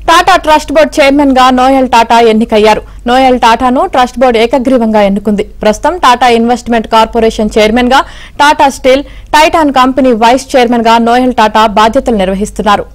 Tata trust board chairman గా Noel Tata ఎన్నికయ్యారు Noel టాటాను trust board ఏకగ్రీవంగా ఎన్నుకుంది ప్రస్తుతం టాటా ఇన్వెస్ట్మెంట్ కార్పొరేషన్ చైర్మన్ గా Tata steel Titan company vice chairman గా నోయల్ టాటా బాధ్యతలు నిర్వహిస్తున్నారు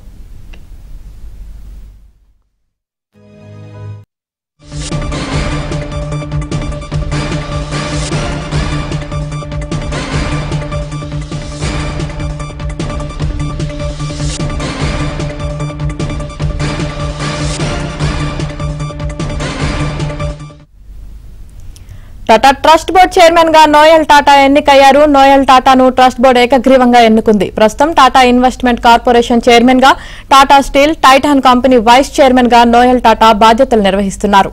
టాటా ట్రస్ట్ బోర్డు చైర్మన్ గా నోయల్ టాటా ఎన్నికయ్యారు నోయల్ టాటాను ట్రస్ట్ బోర్డు ఏకగ్రీవంగా ఎన్నుకుంది ప్రస్తుతం టాటా ఇన్వెస్ట్మెంట్ కార్పొరేషన్ చైర్మన్ గా Tata steel Titan company vice chairman గా నోయల్ టాటా బాధ్యతలు నిర్వహిస్తున్నారు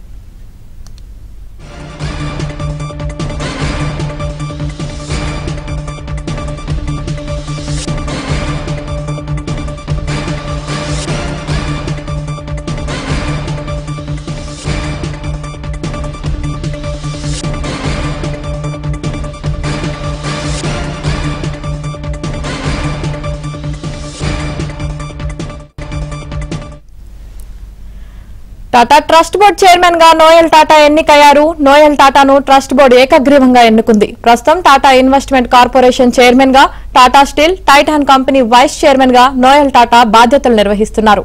టాటా ట్రస్ట్ బోర్డు చైర్మన్ గా నోయల్ టాటా ఎన్నికయ్యారు నోయల్ టాటాను ట్రస్ట్ బోర్డు ఏకగ్రీవంగా ఎన్నుకుంది ప్రస్తుతం టాటా ఇన్వెస్ట్మెంట్ కార్పొరేషన్ చైర్మన్ గా Tata steel Titan company vice chairman గా నోయల్ టాటా బాధ్యతలు నిర్వహిస్తున్నారు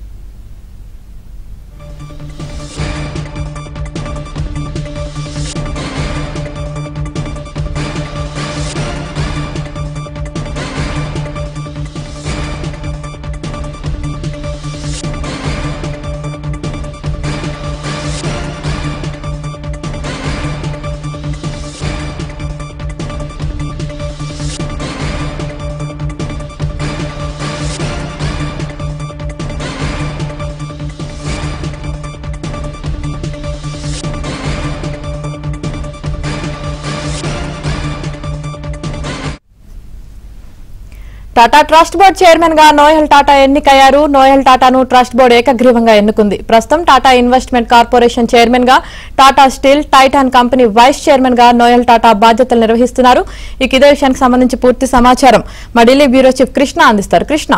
టాటా ట్రస్ట్ బోర్డు చైర్మన్ గా నోయల్ టాటా ఎన్నికయ్యారు నోయల్ టాటాను ట్రస్ట్ బోర్డు ఏకగ్రీవంగా ఎన్నుకుంది ప్రస్తుతం టాటా ఇన్వెస్ట్మెంట్ కార్పొరేషన్ చైర్మన్ గా Tata steel Titan company vice chairman గా నోయల్ టాటా బాధ్యతలు నిర్వహిస్తున్నారు ఇక ఇదే విషయానికి సంబంధించి పూర్తి సమాచారం మా ఢిల్లీ బ్యూరో చీఫ్ కృష్ణ అందిస్తారు కృష్ణ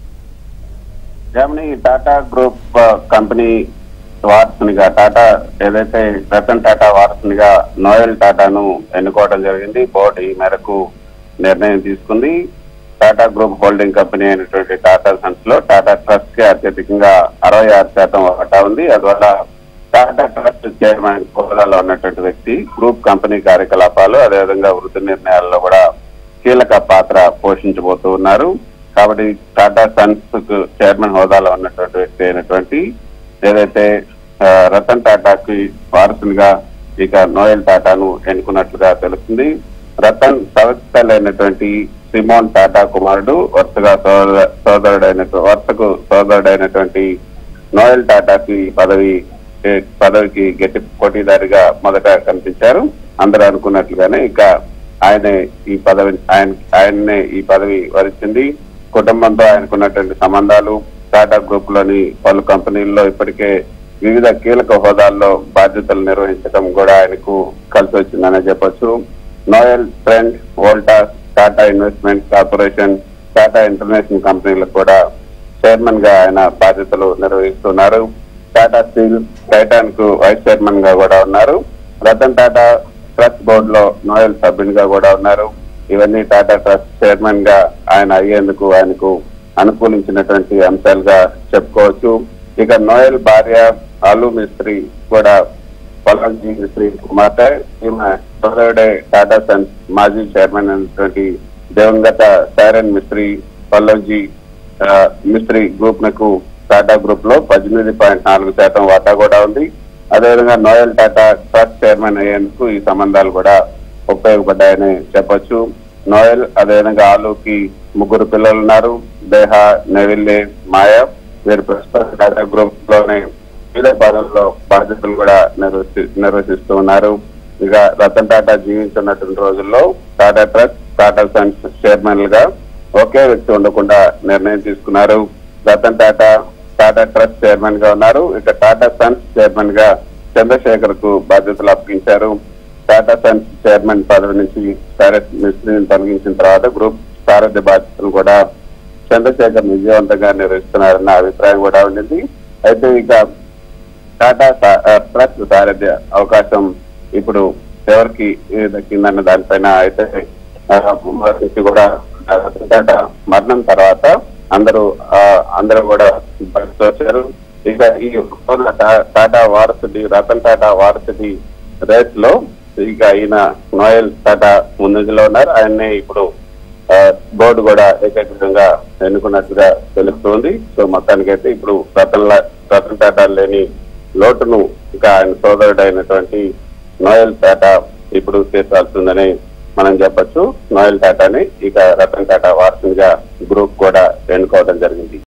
జర్మనీ టాటా గ్రూప్ ఆ, కంపెనీ వారసునిగా టాటా ఏదైతే రతన్ టాటా వారసునిగా నోయల్ టాటాను ఎన్నుకోవడం జరిగింది బోర్డు ఈ మేరకు నిర్ణయం తీసుకుంది టాటా గ్రూప్ హోల్డింగ్ కంపెనీ అయినటువంటి టాటా సన్స్ లో టాటా ట్రస్ట్ కి అత్యధికంగా అరవై ఆరు శాతం వాటా ఉంది అందువల్ల టాటా ట్రస్ట్ చైర్మన్ హోదాలో ఉన్నటువంటి వ్యక్తి గ్రూప్ కంపెనీ కార్యకలాపాలు అదేవిధంగా వృద్ధి నిర్ణయాల్లో కూడా కీలక పాత్ర పోషించబోతూ ఉన్నారు కాబట్టి టాటా సన్స్ కు చైర్మన్ హోదాలో ఉన్నటువంటి వ్యక్తి అయినటువంటి ఏదైతే ఆ, రతన్ టాటాకి వారసునిగా ఇక నోయల్ టాటాను ఎన్నుకున్నట్లుగా తెలుస్తుంది రతన్ సవస్తలైనటువంటి సిమోన్ టాటా కుమారుడు వరుసగా సోదర సోదరుడైన వరుసకు సోదరుడైనటువంటి నోయల్ టాటాకి ఈ పదవి ఏ, పదవికి గట్టి పోటీదారిగా మొదట కనిపించారు అందరూ అనుకున్నట్లుగానే ఇక ఆయనే ఈ పదవి ఆయన ఆయన్నే ఈ పదవి వరించింది కుటుంబంతో ఆయనకున్నటువంటి సంబంధాలు టాటా గ్రూప్ లోని పలు కంపెనీల్లో ఇప్పటికే వివిధ కీలక హోదాల్లో బాధ్యతలు నిర్వహించడం కూడా ఆయనకు కలిసి వచ్చిందనే చెప్పొచ్చు Noel Trent Voltas Tata investment corporation Tata international కంపెనీలకు కూడా చైర్మన్ గా ఆయన బాధ్యతలు నిర్వహిస్తున్నారు టాటా స్టీల్ టైటాన్ కు వైస్ చైర్మన్ గా కూడా ఉన్నారు రతన్ టాటా ట్రస్ట్ బోర్డు లో నోయల్ సభ్యునిగా కూడా ఉన్నారు ఇవన్నీ టాటా ట్రస్ట్ చైర్మన్ గా ఆయన అయ్యేందుకు ఆయనకు అనుకూలించినటువంటి అంశాలుగా చెప్పుకోవచ్చు ఇక నోయల్ భార్య ఆలు మిస్త్రి కూడా పల్లంజీ మిస్త్రి కుమార్తె ఈమె సోదరుడే టాటా సన్స్ మాజీ చైర్మన్ అయినటువంటి దివంగత సైరన్ మిస్త్రి పల్లవ్జీ ఆ, మిస్త్రి గ్రూప్ నకు టాటా గ్రూప్ లో పద్దెనిమిది పాయింట్ నాలుగు శాతం వాటా కూడా ఉంది అదేవిధంగా నోయల్ టాటా ట్రస్ట్ చైర్మన్ అయ్యేందుకు ఈ సంబంధాలు కూడా ఉపయోగపడ్డాయని చెప్పొచ్చు నోయల్ అదేవిధంగా ఆలూకి ముగ్గురు పిల్లలు ఉన్నారు దేహ నెవిల్లే మాయా వీరు ప్రస్తుతం టాటా గ్రూప్ లోనే వివిధ పదవుల్లో బాధ్యతలు కూడా నిర్వహి నిర్వహిస్తూ ఉన్నారు ఇక రతన్ టాటా జీవించున్నటువంటి రోజుల్లో టాటా ట్రస్ట్ టాటా సన్స్ చైర్మన్లుగా ఒకే వ్యక్తి ఉండకుండా నిర్ణయం తీసుకున్నారు రతన్ టాటా టాటా ట్రస్ట్ చైర్మన్ గా ఉన్నారు ఇక టాటా సన్స్ చైర్మన్ గా చంద్రశేఖర్ కు బాధ్యతలు అప్పగించారు టాటా సన్స్ చైర్మన్ పదవి నుంచి సారథ్ మిస్త్రిని తొలగించిన తర్వాత గ్రూప్ సారథ్య బాధ్యతలు కూడా చంద్రశేఖర్ విజయవంతంగా నిర్వహిస్తున్నారన్న అభిప్రాయం కూడా ఉండింది అయితే ఇక టాటా సా- ఆ, ట్రస్ట్ సారథ్య అవకాశం ఇప్పుడు ఎవరికి ఏ, దక్కిందన్న దానిపైన అయితే ఆ, వారికి కూడా ఆ, టాటా మరణం తర్వాత అందరూ ఆ, అందరూ కూడా బయటకు వచ్చారు ఇక ఈ రోజున టా- టాటా వారసుడి రతన్ టాటా వారసుడి రేస్ లో ఇక ఈయన నోయల్ టాటా ముందంజలో ఉన్నారు ఆయన్ని ఇప్పుడు ఆ, బోర్డు కూడా ఏకగ్రీవంగా ఎన్నుకున్నట్టుగా తెలుస్తుంది సో మొత్తానికైతే ఇప్పుడు రతన్ లా- రతన్ టాటా లేని లోటును ఇక ఆయన సోదరుడు అయినటువంటి నోయల్ టాటా ఇప్పుడు తీర్చాల్సిందని మనం చెప్పొచ్చు నోయల్ టాటాని ఇక రతన్ టాటా వారసునిగా గ్రూప్ కూడా ఎన్నుకోవడం జరిగింది